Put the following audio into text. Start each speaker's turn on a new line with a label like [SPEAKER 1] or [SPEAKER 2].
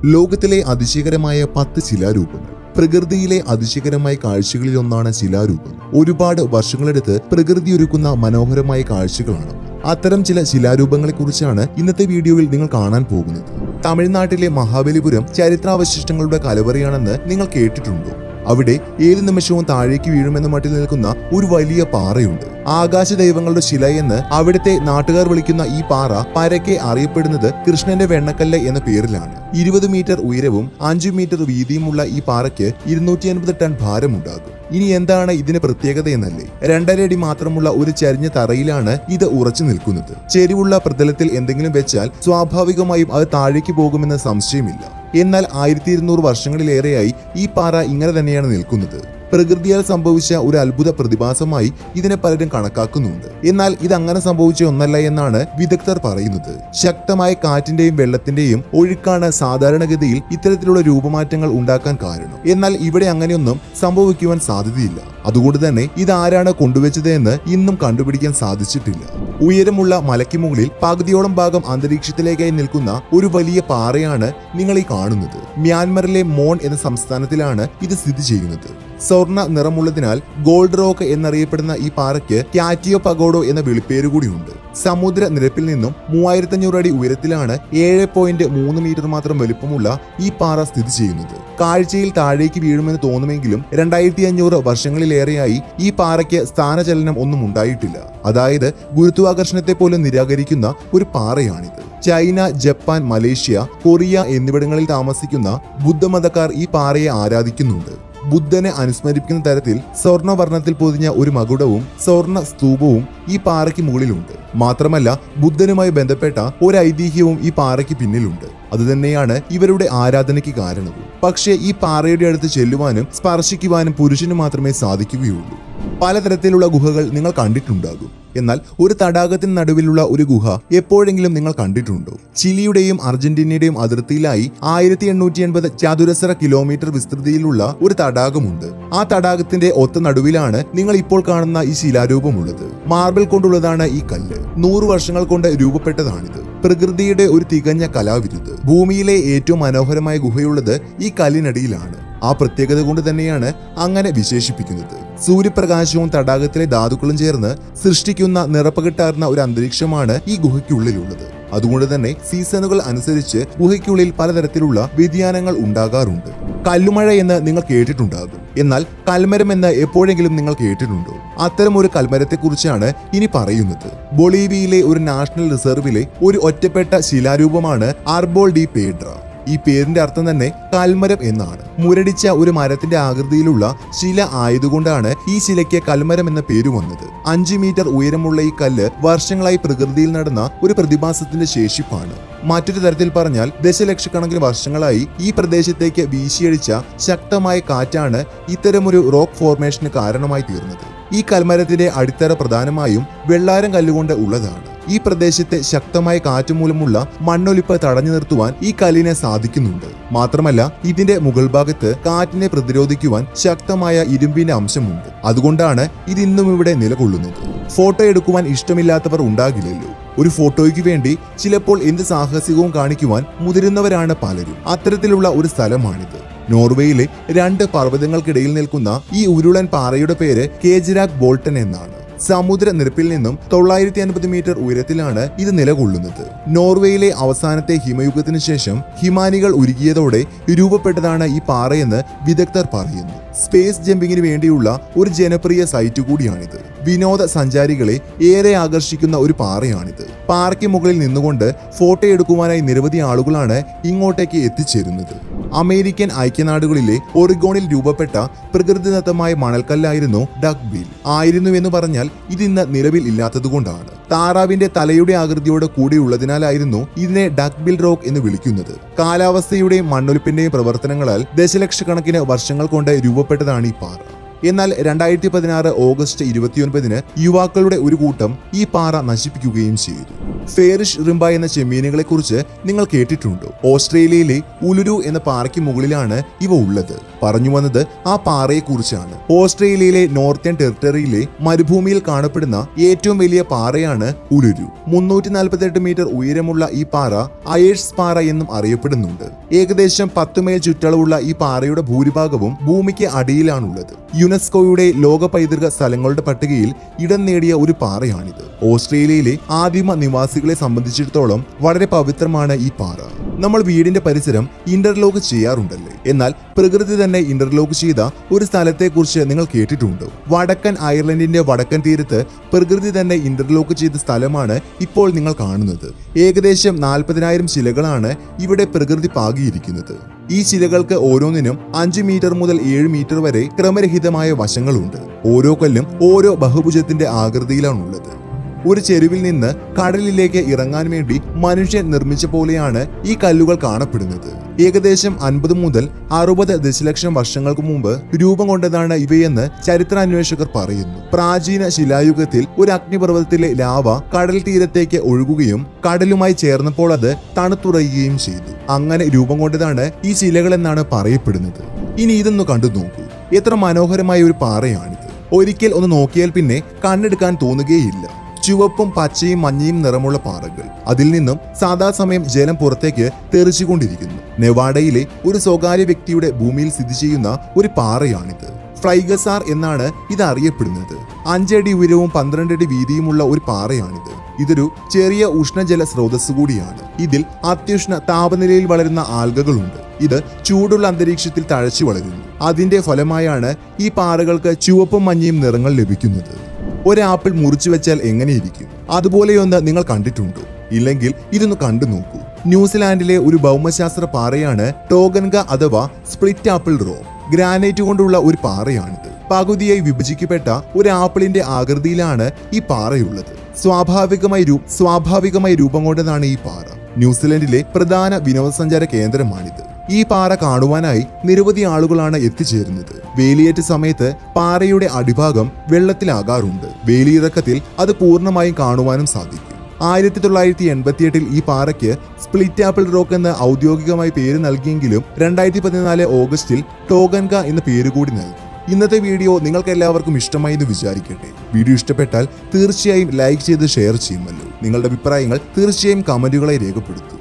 [SPEAKER 1] ലോകത്തിലെ അതിശയകരമായ പത്ത് ശിലാരൂപങ്ങൾ പ്രകൃതിയിലെ അതിശയകരമായ കാഴ്ചകളിലൊന്നാണ് ശിലാരൂപം ഒരുപാട് വർഷങ്ങളെടുത്ത് പ്രകൃതി ഒരുക്കുന്ന മനോഹരമായ കാഴ്ചകളാണ് അത്തരം ചില ശിലാരൂപങ്ങളെക്കുറിച്ചാണ് ഇന്നത്തെ വീഡിയോയിൽ നിങ്ങൾ കാണാൻ പോകുന്നത് തമിഴ്നാട്ടിലെ മഹാബലിപുരം ചരിത്രാവശിഷ്ടങ്ങളുടെ കലവറയാണെന്ന് നിങ്ങൾ കേട്ടിട്ടുണ്ടോ അവിടെ ഏത് നിമിഷവും താഴേക്ക് വീഴുമെന്ന മട്ടിൽ നിൽക്കുന്ന ഒരു വലിയ പാറയുണ്ട് ആകാശ ദൈവങ്ങളുടെ ശിലയെന്ന് അവിടുത്തെ നാട്ടുകാർ വിളിക്കുന്ന ഈ പാറ പരക്കെ അറിയപ്പെടുന്നത് കൃഷ്ണന്റെ വെണ്ണക്കല്ല് എന്ന പേരിലാണ് ഇരുപത് മീറ്റർ ഉയരവും അഞ്ചു മീറ്റർ വീതിയുമുള്ള ഈ പാറയ്ക്ക് ഇരുന്നൂറ്റി അൻപത് ടൺ ഭാരമുണ്ടാകും ഇനി എന്താണ് ഇതിന് പ്രത്യേകത എന്നല്ലേ രണ്ടര അടി മാത്രമുള്ള ഒരു ചരിഞ്ഞ തറയിലാണ് ഇത് ഉറച്ചു നിൽക്കുന്നത് ചെരിവുള്ള പ്രതലത്തിൽ എന്തെങ്കിലും വെച്ചാൽ സ്വാഭാവികമായും അത് താഴേക്ക് പോകുമെന്ന സംശയമില്ല എന്നാൽ ആയിരത്തി ഇരുന്നൂറ് വർഷങ്ങളിലേറെയായി ഈ പാറ ഇങ്ങനെ തന്നെയാണ് നിൽക്കുന്നത് പ്രകൃതിയാൽ സംഭവിച്ച ഒരു അത്ഭുത പ്രതിഭാസമായി ഇതിനെ പലരും കണക്കാക്കുന്നുണ്ട് എന്നാൽ ഇത് അങ്ങനെ സംഭവിച്ച ഒന്നല്ല എന്നാണ് വിദഗ്ധർ പറയുന്നത് ശക്തമായ കാറ്റിന്റെയും വെള്ളത്തിന്റെയും ഒഴുക്കാണ് സാധാരണഗതിയിൽ ഇത്തരത്തിലുള്ള രൂപമാറ്റങ്ങൾ ഉണ്ടാക്കാൻ കാരണം എന്നാൽ ഇവിടെ അങ്ങനെയൊന്നും സംഭവിക്കുവാൻ സാധ്യതയില്ല അതുകൊണ്ട് തന്നെ ഇതാരാണ് കൊണ്ടുവച്ചത് എന്ന് ഇന്നും കണ്ടുപിടിക്കാൻ സാധിച്ചിട്ടില്ല ഉയരമുള്ള മലയ്ക്ക് മുകളിൽ പകുതിയോളം ഭാഗം അന്തരീക്ഷത്തിലേക്കായി നിൽക്കുന്ന ഒരു വലിയ പാറയാണ് നിങ്ങൾ ഈ കാണുന്നത് മ്യാൻമറിലെ മോൺ എന്ന സംസ്ഥാനത്തിലാണ് ഇത് സ്ഥിതി ചെയ്യുന്നത് സ്വർണ്ണ നിറമുള്ളതിനാൽ ഗോൾഡ് റോക്ക് എന്നറിയപ്പെടുന്ന ഈ പാറയ്ക്ക് കാറ്റിയോ പഗോഡോ എന്ന വിളിപ്പേര് കൂടിയുണ്ട് സമുദ്ര നിരപ്പിൽ നിന്നും മൂവായിരത്തി അഞ്ഞൂറ് അടി ഉയരത്തിലാണ് ഏഴ് പോയിന്റ് മൂന്ന് മീറ്റർ മാത്രം വലുപ്പമുള്ള ഈ പാറ സ്ഥിതി ചെയ്യുന്നത് കാഴ്ചയിൽ താഴേക്ക് വീഴുമെന്ന് തോന്നുമെങ്കിലും രണ്ടായിരത്തി അഞ്ഞൂറ് വർഷങ്ങളിലേറെയായി ഈ പാറയ്ക്ക് സ്ഥാനചലനം ഒന്നും ഉണ്ടായിട്ടില്ല അതായത് ഗുരുത്വാകർഷണത്തെ പോലും നിരാകരിക്കുന്ന ഒരു പാറയാണിത് ചൈന ജപ്പാൻ മലേഷ്യ കൊറിയ എന്നിവിടങ്ങളിൽ താമസിക്കുന്ന ബുദ്ധമതക്കാർ ഈ പാറയെ ആരാധിക്കുന്നുണ്ട് ബുദ്ധനെ അനുസ്മരിപ്പിക്കുന്ന തരത്തിൽ സ്വർണ്ണവർണ്ണത്തിൽ പൊതിഞ്ഞ ഒരു മകുടവും സ്വർണ്ണ സ്തൂപവും ഈ പാറയ്ക്ക് മുകളിലുണ്ട് മാത്രമല്ല ബുദ്ധനുമായി ബന്ധപ്പെട്ട ഒരു ഐതിഹ്യവും ഈ പാറയ്ക്ക് പിന്നിലുണ്ട് അതുതന്നെയാണ് ഇവരുടെ ആരാധനയ്ക്ക് കാരണവും പക്ഷേ ഈ പാറയുടെ അടുത്ത് ചെല്ലുവാനും സ്പർശിക്കുവാനും പുരുഷന് മാത്രമേ സാധിക്കുകയുള്ളൂ പലതരത്തിലുള്ള ഗുഹകൾ നിങ്ങൾ കണ്ടിട്ടുണ്ടാകും എന്നാൽ ഒരു തടാകത്തിന് നടുവിലുള്ള ഒരു ഗുഹ എപ്പോഴെങ്കിലും നിങ്ങൾ കണ്ടിട്ടുണ്ടോ ചിലിയുടെയും അർജന്റീനയുടെയും അതിർത്തിയിലായി ആയിരത്തി എണ്ണൂറ്റി എൺപത് ചതുരശ്ര കിലോമീറ്റർ വിസ്തൃതിയിലുള്ള ഒരു തടാകമുണ്ട് ആ തടാകത്തിന്റെ ഒത്ത നടുവിലാണ് നിങ്ങൾ ഇപ്പോൾ കാണുന്ന ഈ ശിലാരൂപമുള്ളത് മാർബിൾ കൊണ്ടുള്ളതാണ് ഈ കല്ല് നൂറു വർഷങ്ങൾ കൊണ്ട് രൂപപ്പെട്ടതാണിത് പ്രകൃതിയുടെ ഒരു തികഞ്ഞ കലാവിരുത് ഭൂമിയിലെ ഏറ്റവും മനോഹരമായ ഗുഹയുള്ളത് ഈ കല്ലിനടിയിലാണ് ആ പ്രത്യേകത കൊണ്ട് തന്നെയാണ് അങ്ങനെ വിശേഷിപ്പിക്കുന്നത് സൂര്യപ്രകാശവും തടാകത്തിലെ ധാതുക്കളും ചേർന്ന് സൃഷ്ടിക്കുന്ന നിറപ്പകിട്ടാർന്ന ഒരു അന്തരീക്ഷമാണ് ഈ ഗുഹയ്ക്കുള്ളിലുള്ളത് അതുകൊണ്ട് തന്നെ സീസണുകൾ അനുസരിച്ച് ഗുഹയ്ക്കുള്ളിൽ പലതരത്തിലുള്ള വ്യതിയാനങ്ങൾ ഉണ്ടാകാറുണ്ട് കല്ലുമഴ എന്ന് നിങ്ങൾ കേട്ടിട്ടുണ്ടാകും എന്നാൽ കൽമരം എന്ന് എപ്പോഴെങ്കിലും നിങ്ങൾ കേട്ടിട്ടുണ്ടോ അത്തരം ഒരു കൽമരത്തെക്കുറിച്ചാണ് ഇനി പറയുന്നത് ബൊളീവിയയിലെ ഒരു നാഷണൽ റിസർവിലെ ഒരു ഒറ്റപ്പെട്ട ശിലാരൂപമാണ് ആർബോൾ ഡി പേഡ്ര ഈ പേരിന്റെ അർത്ഥം തന്നെ കൽമരം എന്നാണ് മുരടിച്ച ഒരു മരത്തിന്റെ ആകൃതിയിലുള്ള ശില ആയതുകൊണ്ടാണ് ഈ ശിലയ്ക്ക് കൽമരം എന്ന പേര് വന്നത് അഞ്ച് മീറ്റർ ഉയരമുള്ള ഈ കല്ല് വർഷങ്ങളായി പ്രകൃതിയിൽ നടന്ന ഒരു പ്രതിഭാസത്തിന്റെ ശേഷിപ്പാണ് മറ്റൊരു തരത്തിൽ പറഞ്ഞാൽ ദശലക്ഷക്കണക്കിന് വർഷങ്ങളായി ഈ പ്രദേശത്തേക്ക് വീശിയടിച്ച ശക്തമായ കാറ്റാണ് ഇത്തരമൊരു റോക്ക് ഫോർമേഷന് കാരണമായി തീർന്നത് ഈ കൽമരത്തിന്റെ അടിത്തറ പ്രധാനമായും വെള്ളാരം കല്ലുകൊണ്ട് ഉള്ളതാണ് ഈ പ്രദേശത്തെ ശക്തമായ കാറ്റ് മൂലമുള്ള മണ്ണൊലിപ്പ് തടഞ്ഞു നിർത്തുവാൻ ഈ കല്ലിനെ സാധിക്കുന്നുണ്ട് മാത്രമല്ല ഇതിന്റെ മുകൾ ഭാഗത്ത് കാറ്റിനെ പ്രതിരോധിക്കുവാൻ ശക്തമായ ഇരുമ്പിന്റെ അംശമുണ്ട് അതുകൊണ്ടാണ് ഇത് ഇന്നും ഇവിടെ നിലകൊള്ളുന്നത് ഫോട്ടോ എടുക്കുവാൻ ഇഷ്ടമില്ലാത്തവർ ഉണ്ടാകില്ലല്ലോ ഒരു ഫോട്ടോയ്ക്ക് വേണ്ടി ചിലപ്പോൾ എന്ത് സാഹസികവും കാണിക്കുവാൻ മുതിരുന്നവരാണ് പലരും അത്തരത്തിലുള്ള ഒരു സ്ഥലമാണിത് നോർവേയിലെ രണ്ട് പർവ്വതങ്ങൾക്കിടയിൽ നിൽക്കുന്ന ഈ ഉരുളൻ പാറയുടെ പേര് കേജരാഗ് ബോൾട്ടൻ എന്നാണ് സമുദ്രനിരപ്പിൽ നിന്നും തൊള്ളായിരത്തി അൻപത് മീറ്റർ ഉയരത്തിലാണ് ഇത് നിലകൊള്ളുന്നത് നോർവേയിലെ അവസാനത്തെ ഹിമയുഗത്തിന് ശേഷം ഹിമാനികൾ ഉരുകിയതോടെ രൂപപ്പെട്ടതാണ് ഈ പാറയെന്ന് വിദഗ്ധർ പറയുന്നു സ്പേസ് ജമ്പിങ്ങിന് വേണ്ടിയുള്ള ഒരു ജനപ്രിയ സൈറ്റ് കൂടിയാണിത് വിനോദ സഞ്ചാരികളെ ഏറെ ആകർഷിക്കുന്ന ഒരു പാറയാണിത് പാറയ്ക്ക് മുകളിൽ നിന്നുകൊണ്ട് ഫോട്ടോ എടുക്കുവാനായി നിരവധി ആളുകളാണ് ഇങ്ങോട്ടേക്ക് എത്തിച്ചേരുന്നത് അമേരിക്കൻ ഐക്യനാടുകളിലെ ഒറിഗോണിൽ രൂപപ്പെട്ട പ്രകൃതിദത്തമായ മണൽക്കല്ലായിരുന്നു ഡക്ക് ബിൽ ആയിരുന്നു എന്ന് പറഞ്ഞാൽ ഇതിന്ന് നിലവിൽ ഇല്ലാത്തതുകൊണ്ടാണ് താറാവിന്റെ തലയുടെ ആകൃതിയോട് കൂടിയുള്ളതിനാലായിരുന്നു ഇതിനെ ഡക്ക് ബിൽ റോക്ക് എന്ന് വിളിക്കുന്നത് കാലാവസ്ഥയുടെയും മണ്ണൊലിപ്പിന്റെയും പ്രവർത്തനങ്ങളാൽ ദശലക്ഷക്കണക്കിന് വർഷങ്ങൾ കൊണ്ട് രൂപപ്പെട്ടതാണ് ഈ പാറ എന്നാൽ രണ്ടായിരത്തി പതിനാറ് ഓഗസ്റ്റ് ഇരുപത്തിയൊൻപതിന് യുവാക്കളുടെ ഒരു കൂട്ടം ഈ പാറ നശിപ്പിക്കുകയും ചെയ്തു ഫേറിഷ് റിംബ എന്ന ചെമ്മീനുകളെ കുറിച്ച് നിങ്ങൾ കേട്ടിട്ടുണ്ടോ ഓസ്ട്രേലിയയിലെ ഉലുരു എന്ന പാറയ്ക്ക് മുകളിലാണ് ഇവ ഉള്ളത് പറഞ്ഞു വന്നത് ആ പാറയെക്കുറിച്ചാണ് ഓസ്ട്രേലിയയിലെ നോർത്തേൺ ടെറിട്ടറിയിലെ മരുഭൂമിയിൽ കാണപ്പെടുന്ന ഏറ്റവും വലിയ പാറയാണ് ഉലുരു മുന്നൂറ്റി നാൽപ്പത്തെട്ട് മീറ്റർ ഉയരമുള്ള ഈ പാറ അയേഴ്സ് പാറ എന്നും അറിയപ്പെടുന്നുണ്ട് ഏകദേശം പത്ത് മൈൽ ചുറ്റളവുള്ള ഈ പാറയുടെ ഭൂരിഭാഗവും ഭൂമിക്ക് അടിയിലാണുള്ളത് യുനെസ്കോയുടെ ലോക പൈതൃക സ്ഥലങ്ങളുടെ പട്ടികയിൽ ഇടം നേടിയ ഒരു പാറയാണിത് ഓസ്ട്രേലിയയിലെ ആദിമ നിവാസികളെ സംബന്ധിച്ചിടത്തോളം വളരെ പവിത്രമാണ് ഈ പാറ നമ്മൾ വീടിന്റെ പരിസരം ഇന്റർലോക്ക് ചെയ്യാറുണ്ടല്ലേ എന്നാൽ പ്രകൃതി തന്നെ ഇന്റർലോക്ക് ചെയ്ത ഒരു സ്ഥലത്തെക്കുറിച്ച് നിങ്ങൾ കേട്ടിട്ടുണ്ടോ വടക്കൻ അയർലൻഡിന്റെ വടക്കൻ തീരത്ത് പ്രകൃതി തന്നെ ഇന്റർലോക്ക് ചെയ്ത സ്ഥലമാണ് ഇപ്പോൾ നിങ്ങൾ കാണുന്നത് ഏകദേശം നാൽപ്പതിനായിരം ശിലകളാണ് ഇവിടെ പ്രകൃതി പാകിയിരിക്കുന്നത് ഈ ശിലകൾക്ക് ഓരോന്നിനും അഞ്ച് മീറ്റർ മുതൽ ഏഴ് മീറ്റർ വരെ ക്രമരഹിതമായ വശങ്ങളുണ്ട് ഓരോ കല്ലും ഓരോ ബഹുഭുജത്തിന്റെ ആകൃതിയിലാണുള്ളത് ഒരു ചെരുവിൽ നിന്ന് കടലിലേക്ക് ഇറങ്ങാൻ വേണ്ടി മനുഷ്യൻ നിർമ്മിച്ച പോലെയാണ് ഈ കല്ലുകൾ കാണപ്പെടുന്നത് ഏകദേശം അൻപത് മുതൽ അറുപത് ദശലക്ഷം വർഷങ്ങൾക്ക് മുമ്പ് രൂപം കൊണ്ടതാണ് ഇവയെന്ന് ചരിത്രാന്വേഷകർ പറയുന്നു പ്രാചീന ശിലായുഗത്തിൽ ഒരു അഗ്നിപർവ്വതത്തിലെ ലാവ കടൽ തീരത്തേക്ക് ഒഴുകുകയും കടലുമായി ചേർന്നപ്പോൾ അത് തണുത്തുറയുകയും ചെയ്തു അങ്ങനെ രൂപം കൊണ്ടതാണ് ഈ ശിലകളെന്നാണ് പറയപ്പെടുന്നത് ഇനി ഇതൊന്ന് കണ്ടു നോക്കൂ എത്ര മനോഹരമായ ഒരു പാറയാണിത് ഒരിക്കൽ ഒന്ന് നോക്കിയാൽ പിന്നെ കണ്ണെടുക്കാൻ തോന്നുകയില്ല ചുവപ്പും പച്ചയും മഞ്ഞയും നിറമുള്ള പാറകൾ അതിൽ നിന്നും സാദാസമയം ജലം പുറത്തേക്ക് തെറിച്ചുകൊണ്ടിരിക്കുന്നു നെവാഡയിലെ ഒരു സ്വകാര്യ വ്യക്തിയുടെ ഭൂമിയിൽ സ്ഥിതി ചെയ്യുന്ന ഒരു പാറയാണിത് ഫ്ലൈഗസാർ എന്നാണ് ഇത് അറിയപ്പെടുന്നത് അഞ്ചടി ഉയരവും പന്ത്രണ്ട് അടി വീതിയുമുള്ള ഒരു പാറയാണിത് ഇതൊരു ചെറിയ ഉഷ്ണജല സ്രോതസ് കൂടിയാണ് ഇതിൽ അത്യുഷ്ണ താപനിലയിൽ വളരുന്ന ആൽഗകളുണ്ട് ഇത് ചൂടുള്ള അന്തരീക്ഷത്തിൽ തഴച്ചു വളരുന്നു അതിന്റെ ഫലമായാണ് ഈ പാറകൾക്ക് ചുവപ്പും മഞ്ഞയും നിറങ്ങൾ ലഭിക്കുന്നത് ഒരു ആപ്പിൾ മുറിച്ചു വെച്ചാൽ എങ്ങനെയിരിക്കും അതുപോലെയൊന്ന് നിങ്ങൾ കണ്ടിട്ടുണ്ടോ ഇല്ലെങ്കിൽ ഇതൊന്ന് കണ്ടു നോക്കൂ ന്യൂസിലാൻഡിലെ ഒരു ഭൗമശാസ്ത്ര പാറയാണ് ടോഗൻഗ അഥവാ സ്പ്ലിറ്റ് ആപ്പിൾ റോ ഗ്രാനൈറ്റ് കൊണ്ടുള്ള ഒരു പാറയാണിത് പകുതിയായി വിഭജിക്കപ്പെട്ട ഒരു ആപ്പിളിന്റെ ആകൃതിയിലാണ് ഈ പാറയുള്ളത് സ്വാഭാവികമായി രൂ സ്വാഭാവികമായി രൂപം കൊണ്ടതാണ് ഈ പാറ ന്യൂസിലൻഡിലെ പ്രധാന വിനോദസഞ്ചാര കേന്ദ്രമാണിത് ഈ പാറ കാണുവാനായി നിരവധി ആളുകളാണ് എത്തിച്ചേരുന്നത് വേലിയേറ്റ സമയത്ത് പാറയുടെ അടിഭാഗം വെള്ളത്തിലാകാറുണ്ട് വേലിയിറക്കത്തിൽ അത് പൂർണ്ണമായും കാണുവാനും സാധിക്കും ആയിരത്തി തൊള്ളായിരത്തി എൺപത്തിയെട്ടിൽ ഈ പാറയ്ക്ക് സ്പ്ലിറ്റ് ആപ്പിൾ റോക്ക് എന്ന് ഔദ്യോഗികമായി പേര് നൽകിയെങ്കിലും രണ്ടായിരത്തി പതിനാല് ഓഗസ്റ്റിൽ ടോഗൻക എന്ന പേര് കൂടി നൽകി ഇന്നത്തെ വീഡിയോ നിങ്ങൾക്ക് എല്ലാവർക്കും ഇഷ്ടമായി എന്ന് വിചാരിക്കട്ടെ വീഡിയോ ഇഷ്ടപ്പെട്ടാൽ തീർച്ചയായും ലൈക്ക് ചെയ്ത് ഷെയർ ചെയ്യുമല്ലോ നിങ്ങളുടെ അഭിപ്രായങ്ങൾ തീർച്ചയായും കമന്റുകളായി രേഖപ്പെടുത്തൂ